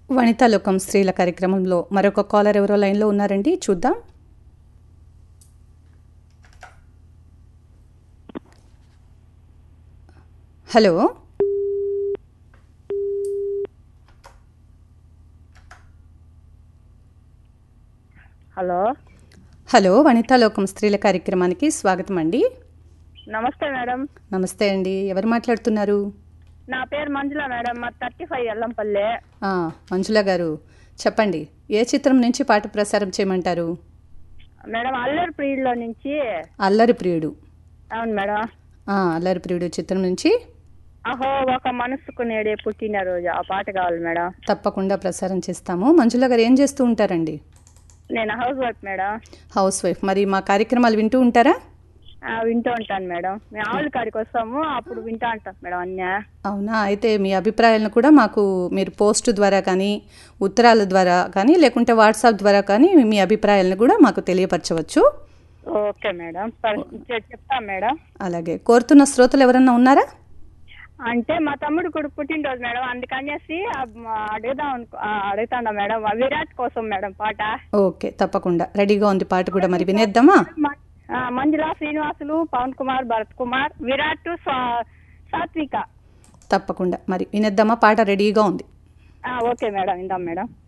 వనితాలోకం స్త్రీల కార్యక్రమంలో మరొక కాలర్ ఎవరో లైన్లో ఉన్నారండి చూద్దాం హలో హలో హలో వనితాలోకం స్త్రీల కార్యక్రమానికి స్వాగతం అండి నమస్తే మేడం నమస్తే అండి ఎవరు మాట్లాడుతున్నారు నా పేరు మంజుల మేడం మా థర్టీ ఫైవ్ ఎల్లంపల్లి ఆ, మంజుల గారు చెప్పండి ఏ చిత్రం నుంచి పాట ప్రసారం చేయమంటారు మేడం అల్లరి ప్రియుల్లో నుంచి అల్లరి ప్రియుడు అవును మేడం ఆ, అల్లరి ప్రియుడు చిత్రం నుంచి అహో ఒక మనసుకు నేడే పుట్టినరోజు ఆ పాట కావాలి మేడం తప్పకుండా ప్రసారం చేస్తాము మంజుల గారు ఏం చేస్తూ ఉంటారండి నేను housewife madam housewife మరి మా కార్యక్రమాలు వింటూ ఉంటారా ఆ, వింటూ ఉంటాను మేడం మేము ఆవుల కాడికి వస్తాము అప్పుడు వింటూ ఉంటాం మేడం అన్నీ అవునా అయితే మీ అభిప్రాయాలను కూడా మాకు మీరు పోస్ట్ ద్వారా కానీ ఉత్తరాల ద్వారా కానీ లేకుంటే వాట్సాప్ ద్వారా కానీ మీ అభిప్రాయాలను కూడా మాకు తెలియపరచవచ్చు ఓకే మేడం సరే చె- చెప్తాం మేడం అలాగే కోరుతున్న శ్రోతలు ఎవరన్నా ఉన్నారా అంటే మా తమ్ముడు కూడా పుట్టినరోజు మేడం అందుకనేసి ఆ, అడుగుదాం అనుకో ఆ, అడుగుతాడా మేడం ఆ విరాట్ కోసం మేడం పాట ఓకే తప్పకుండా రెడీగా ఉంది పాట కూడా మరి వినేద్దామా మ- ఆ, మంజుల శ్రీనివాసులు పవన్ కుమార్ భరత్ కుమార్ విరాట్ స్వా- సాత్విక తప్పకుండా మరి వినేద్దామా పాట రెడీగా ఉంది ఆ, ఓకే మేడం ఇందాం మేడం